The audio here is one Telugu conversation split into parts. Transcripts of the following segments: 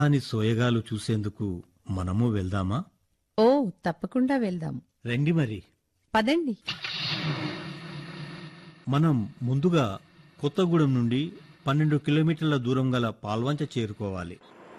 అని సోయగాలు చూసేందుకు మనము వెళ్దామా ఓ తప్పకుండా వెళ్దాం రండి మరి పదండి మనం ముందుగా కొత్తగూడెం నుండి పన్నెండు కిలోమీటర్ల దూరం గల పాల్వంచ చేరుకోవాలి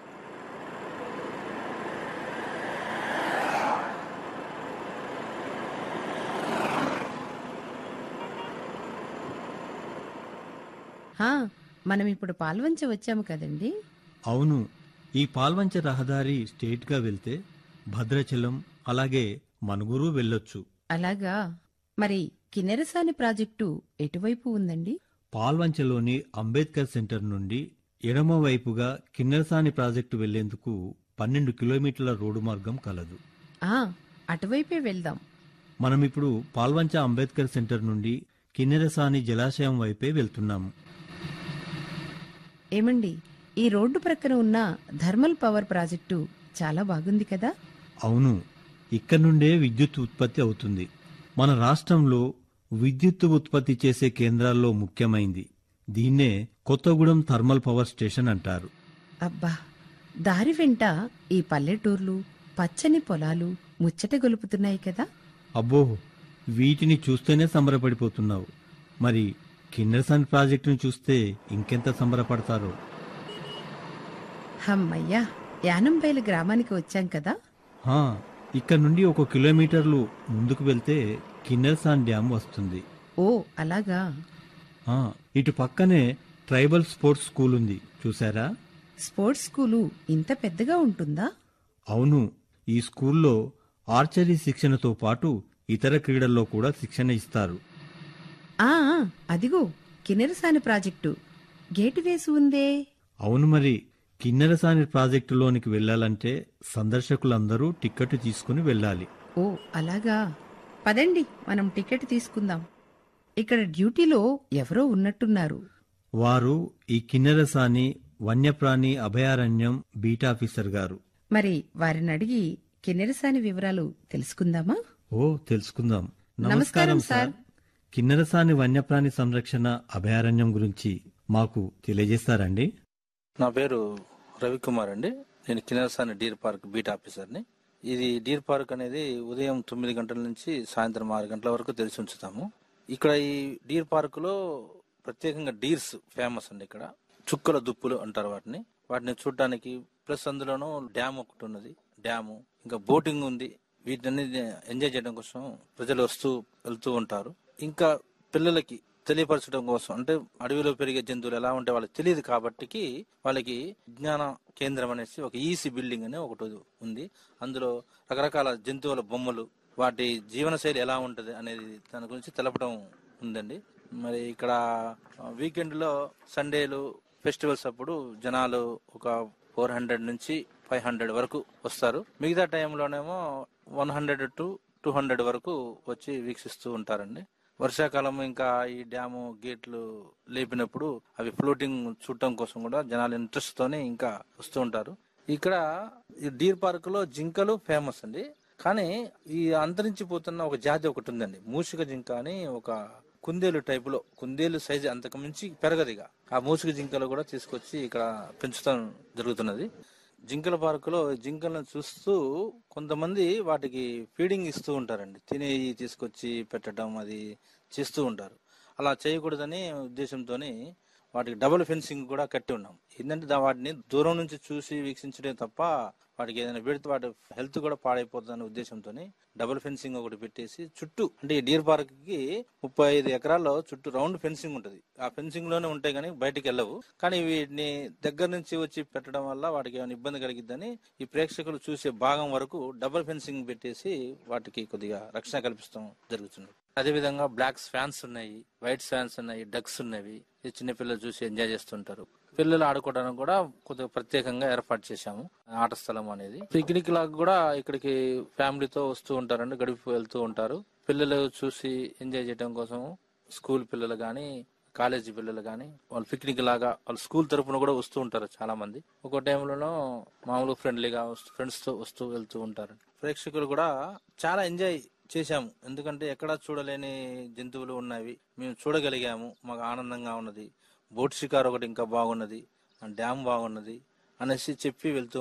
హా మనం ఇప్పుడు పాల్వంచ వచ్చాము కదండి అవును ఈ పాల్వంచ రహదారి స్టేట్గా వెళ్తే భద్రాచలం అలాగే మనుగురు వెళ్ళొచ్చు అలాగా మరి కిన్నెరసాని ప్రాజెక్టు ఎటువైపు ఉందండి పాల్వంచలోని అంబేద్కర్ సెంటర్ నుండి ఎడమ వైపుగా కిన్నెరసాని ప్రాజెక్టు వెళ్లేందుకు పన్నెండు కిలోమీటర్ల రోడ్డు మార్గం కలదు ఆ అటువైపే వెళ్దాం మనం ఇప్పుడు పాల్వంచ అంబేద్కర్ సెంటర్ నుండి కిన్నెరసాని జలాశయం వైపే వెళ్తున్నాము ఏమండి ఈ రోడ్డు ప్రక్కన ఉన్న థర్మల్ పవర్ ప్రాజెక్టు చాలా బాగుంది కదా అవును ఇక్కడ నుండే విద్యుత్ ఉత్పత్తి అవుతుంది మన రాష్ట్రంలో విద్యుత్ ఉత్పత్తి చేసే కేంద్రాల్లో ముఖ్యమైంది దీన్నే కొత్తగూడెం థర్మల్ పవర్ స్టేషన్ అంటారు అబ్బా దారి వెంట ఈ పల్లెటూర్లు పచ్చని పొలాలు ముచ్చట గొలుపుతున్నాయి కదా అబ్బో వీటిని చూస్తేనే సంబరపడిపోతున్నావు మరి కిన్నెరసాని ప్రాజెక్టును చూస్తే ఇంకెంత సంబరపడతారో హమ్మయ్యా యానంబైల గ్రామానికి వచ్చాం కదా హా, ఇక్కడ నుండి ఒక కిలోమీటర్లు ముందుకు వెళ్తే కిన్నెరసాన్ డ్యామ్ వస్తుంది ఓ అలాగా ఆ, ఇటు పక్కనే ట్రైబల్ స్పోర్ట్స్ స్కూల్ ఉంది చూసారా స్పోర్ట్స్ స్కూలు ఇంత పెద్దగా ఉంటుందా అవును ఈ స్కూల్లో ఆర్చరీ శిక్షణతో పాటు ఇతర క్రీడల్లో కూడా శిక్షణ ఇస్తారు ఆ ఆ, అదిగో కిన్నెరసాని ప్రాజెక్టు గేటు వేసి ఉందే అవును మరి కిన్నెరసాని ప్రాజెక్టులోనికి వెళ్ళాలంటే సందర్శకులందరూ టిక్కెట్ తీసుకుని వెళ్ళాలి ఓ అలాగా పదండి మనం టికెట్ తీసుకుందాం ఇక్కడ డ్యూటీలో ఎవరో ఉన్నట్టున్నారు వారు ఈ కిన్నెరసాని వన్యప్రాణి అభయారణ్యం బీట్ ఆఫీసర్ గారు మరి వారిని అడిగి కిన్నెరసాని వివరాలు తెలుసుకుందామా ఓ తెలుసుకుందాం నమస్కారం, సార్. కిన్నెరసాని వన్యప్రాణి సంరక్షణ అభయారణ్యం గురించి మాకు తెలియజేస్తారండి నా పేరు రవికుమార్ అండి నేను కిన్నెరసాని డీర్ పార్క్ బీట్ ఆఫీసర్ని ఇది డీర్ పార్క్ అనేది ఉదయం తొమ్మిది గంటల నుంచి సాయంత్రం ఆరు గంటల వరకు తెలిసి ఉంచుతాము ఇక్కడ ఈ డీర్ పార్క్ లో ప్రత్యేకంగా డీర్స్ ఫేమస్ అండి ఇక్కడ చుక్కల దుప్పులు అంటారు వాటిని వాటిని చూడడానికి ప్లస్ అందులోనూ డ్యామ్ ఒకటి ఉన్నది డ్యాము ఇంకా బోటింగ్ ఉంది వీటిని ఎంజాయ్ చేయడం కోసం ప్రజలు వస్తూ వెళ్తూ ఉంటారు ఇంకా పిల్లలకి తెలియపరచడం కోసం అంటే అడవిలో పెరిగే జంతువులు ఎలా ఉంటే వాళ్ళకి తెలియదు కాబట్టికి వాళ్ళకి విజ్ఞాన కేంద్రం అనేసి ఒక ఈసీ బిల్డింగ్ అనే ఒకటి ఉంది అందులో రకరకాల జంతువుల బొమ్మలు వాటి జీవనశైలి ఎలా ఉంటది అనేది దాని గురించి తెలపడం ఉందండి మరి ఇక్కడ వీకెండ్ లో సండేలు ఫెస్టివల్స్ అప్పుడు జనాలు ఒక ఫోర్ హండ్రెడ్ నుంచి ఫైవ్ హండ్రెడ్ వరకు వస్తారు మిగతా టైంలోనేమో one hundred to two hundred వరకు వచ్చి వీక్షిస్తూ ఉంటారండి వర్షాకాలం ఇంకా ఈ డ్యాము గేట్లు లేపినప్పుడు అవి ఫ్లోటింగ్ చూడటం కోసం కూడా జనాలు ఇంట్రెస్ట్ తోనే ఇంకా వస్తూ ఉంటారు ఇక్కడ ఈ డీర్ పార్క్ లో జింకలు ఫేమస్ అండి కానీ ఈ అంతరించిపోతున్న ఒక జాతి ఒకటి ఉందండి మూషిక జింక అని ఒక కుందేలు టైప్ లో కుందేలు సైజు అంతకు మించి పెరగదిగా ఆ మూషిక జింకలు కూడా తీసుకొచ్చి ఇక్కడ పెంచుతాం జరుగుతున్నది జింకల పార్కులో జింకలను చూస్తూ కొంతమంది వాటికి ఫీడింగ్ ఇస్తూ ఉంటారండి తినేవి తీసుకొచ్చి పెట్టడం అది చేస్తూ ఉంటారు అలా చేయకూడదని ఉద్దేశంతోని వాటికి డబుల్ ఫెన్సింగ్ కూడా కట్టి ఉన్నాం ఏంటంటే దా- వాటిని దూరం నుంచి చూసి వీక్షించడం తప్ప వాటికి ఏదైనా పెడితే వాటి హెల్త్ కూడా పాడైపోతుందనే ఉద్దేశంతో డబుల్ ఫెన్సింగ్ ఒకటి పెట్టేసి చుట్టూ అంటే ఈ డీర్ పార్క్ కి ముప్పై ఐదు ఎకరాల్లో చుట్టూ రౌండ్ ఫెన్సింగ్ ఉంటుంది ఆ ఫెన్సింగ్ లోనే ఉంటాయి కానీ బయటికి వెళ్ళవు కానీ వీటిని దగ్గర నుంచి వచ్చి పెట్టడం వల్ల వాటికి ఏమైనా ఇబ్బంది కలిగిద్దని ఈ ప్రేక్షకులు చూసే భాగం వరకు డబుల్ ఫెన్సింగ్ పెట్టేసి వాటికి కొద్దిగా రక్షణ కల్పిస్తాం జరుగుతుంది అదే విధంగా బ్లాక్స్ ఫ్యాన్స్ ఉన్నాయి వైట్ ఫ్యాన్స్ ఉన్నాయి డక్స్ ఉన్నవి ఈ చిన్నపిల్లలు చూసి ఎంజాయ్ చేస్తుంటారు పిల్లలు ఆడుకోవడానికి కూడా కొద్దిగా ప్రత్యేకంగా ఏర్పాటు చేశాము ఆట స్థలం అనేది పిక్నిక్ లాగా కూడా ఇక్కడికి ఫ్యామిలీతో వస్తూ ఉంటారండి గడిపి వెళ్తూ ఉంటారు పిల్లలు చూసి ఎంజాయ్ చేయడం కోసం స్కూల్ పిల్లలు గాని కాలేజీ పిల్లలు గాని వాళ్ళు పిక్నిక్ లాగా వాళ్ళ స్కూల్ తరపున కూడా వస్తూ ఉంటారు చాలా మంది ఒక టైంలోనో మామూలు ఫ్రెండ్లీగా ఫ్రెండ్స్ తో వస్తూ వెళ్తూ ఉంటారు ప్రేక్షకులు కూడా చాలా ఎంజాయ్ చేశాము ఎందుకంటే ఎక్కడా చూడలేని జంతువులు ఉన్నవి మేము చూడగలిగాము మాకు ఆనందంగా ఉన్నది బోట్ షికార్ ఒకటి ఇంకా బాగున్నది డ్యామ్ బాగున్నది అనేసి చెప్పి వెళ్తూ